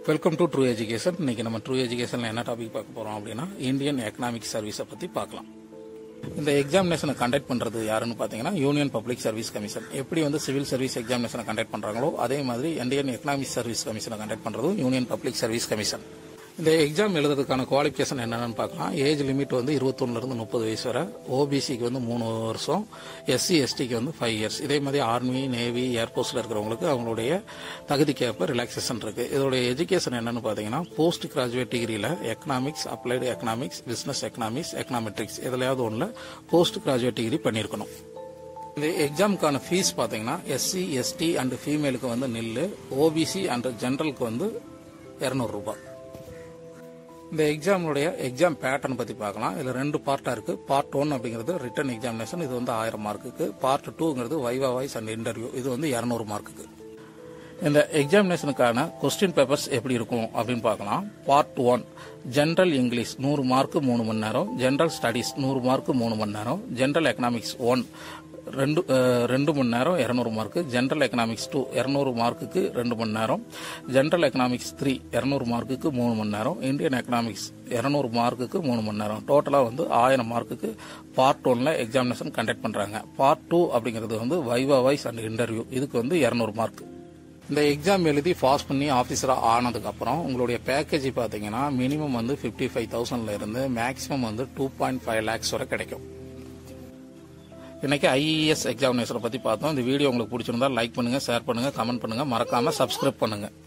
welcome to true education இன்னைக்கு நம்ம true எஜுகேஷன்ல என்ன டாபிக் பார்க்க போறோம் அப்படின்னா இந்தியன் எக்கனாமிக் சர்வீஸை பத்தி பார்க்கலாம் இந்த எக்ஸாமினேஷனை கண்டக்ட் பண்றது யாருன்னு பாத்தீங்கன்னா யூனியன் பப்ளிக் சர்வீஸ் கமிஷன் எப்படி வந்து சிவில் சர்வீஸ் எக்ஸாமினேஷனை கண்டக்ட் பண்றாங்களோ அதே மாதிரி இந்தியன் எக்கனாமிக் சர்வீஸ் கமிஷனை கண்டக்ட் பண்றதும் யூனியன் பப்ளிக் சர்வீஸ் கமிஷன் இந்த எக்ஸாம் எழுதுறதுக்கான குவாலிஃபிகேஷன் என்னென்னு பார்க்கலாம் ஏஜ் லிமிட் வந்து இருபத்தொன்னுல இருந்து முப்பது வயசு வரை ஓபிசிக்கு வந்து மூணு வருஷம் எஸ்சி எஸ்டிக்கு வந்து ஃபைவ் இயர்ஸ் இதே மாதிரி ஆர்மி நேவி ஏர்போர்ட்ஸ்ல இருக்கிறவங்களுக்கு அவங்களுடைய தகுதிக்கேற்ப ரிலாக்ஸேஷன் இருக்கு இதோடைய எஜுகேஷன் என்னன்னு பார்த்தீங்கன்னா போஸ்ட் கிராஜுவேட் டிகிரியில் economics applied economics business economics econometrics எதுலையாவது ஒன்றில் போஸ்ட் கிராஜுவேட் டிகிரி பண்ணியிருக்கணும் இந்த எக்ஸாமுக்கான ஃபீஸ் பார்த்தீங்கன்னா எஸ்சி எஸ்டி அண்ட் ஃபீமேலுக்கு வந்து நில்லு ஓபிசி அண்ட் ஜென்ரலுக்கு வந்து இரநூறுபா இந்த எக்ஸாமுடைய எக்ஸாம் பேட்டர்ன் பற்றி பார்க்கலாம் இதில் ரெண்டு பார்ட்டாக இருக்குது பார்ட் ஒன் அப்படிங்கிறது ரிட்டன் எக்ஸாமினேஷன் இது வந்து ஆயிரம் மார்க்குக்கு பார்ட் டூங்கிறது வைவா வாய்ஸ் அண்ட் இன்டர்வியூ இது வந்து இரநூறு மார்க்குக்கு இந்த எக்ஸாமினேஷனுக்கான கொஸ்டின் பேப்பர்ஸ் எப்படி இருக்கும் அப்படின்னு பார்க்கலாம் பார்ட் ஒன் ஜென்ரல் இங்கிலீஷ் நூறு மார்க்கு மூணு மணி நேரம் ஜென்ரல் ஸ்டடீஸ் நூறு மார்க்கு மூணு மணி நேரம் ஜென்ரல் எக்கனாமிக்ஸ் ஒன் ரெண்டு அஹ், ரெண்டு மணி நேரம் இரநூறு மார்க்கு ஜென்ரல் எக்கனாமிக்ஸ் டூ இரநூறு மார்க்குக்கு ரெண்டு மணி நேரம் ஜென்ரல் எக்கனாமிக்ஸ் த்ரீ இரநூறு மார்க்குக்கு மூணு மணி நேரம் இந்தியன் எக்கனாமிக்ஸ் இரநூறு மார்க்குக்கு மூணு மணி நேரம் டோட்டலாக வந்து ஆயிரம் மார்க்குக்கு பார்ட் ஒன்ல எக்ஸாமினேஷன் கண்டக்ட் பண்ணுறாங்க பார்ட் டூ அப்படிங்கிறது வந்து வைவா வைஸ் அண்ட் இன்டர்வியூ இதுக்கு வந்து இரநூறு மார்க் இந்த எக்ஸாம் எழுதி பாஸ் பண்ணி ஆஃபீஸராக ஆனதுக்கு அப்புறம் உங்களுடைய பேக்கேஜ் பார்த்தீங்கன்னா மினிமம் வந்து ஃபிஃப்டி ஃபைவ் தௌசண்ட்ல இருந்து மேக்ஸிமம் வந்து டூ பாயிண்ட் ஃபைவ் லேக்ஸ் வரை கிடைக்கும் இன்னைக்கு ஐஇஎஸ் எக்ஸாமினேஷனை பத்தி பார்த்தோம் இந்த வீடியோ உங்களுக்கு பிடிச்சிருந்தா லைக் பண்ணுங்க ஷேர் பண்ணுங்க கமெண்ட் பண்ணுங்க மறக்காம சப்ஸ்கிரைப் பண்ணுங்க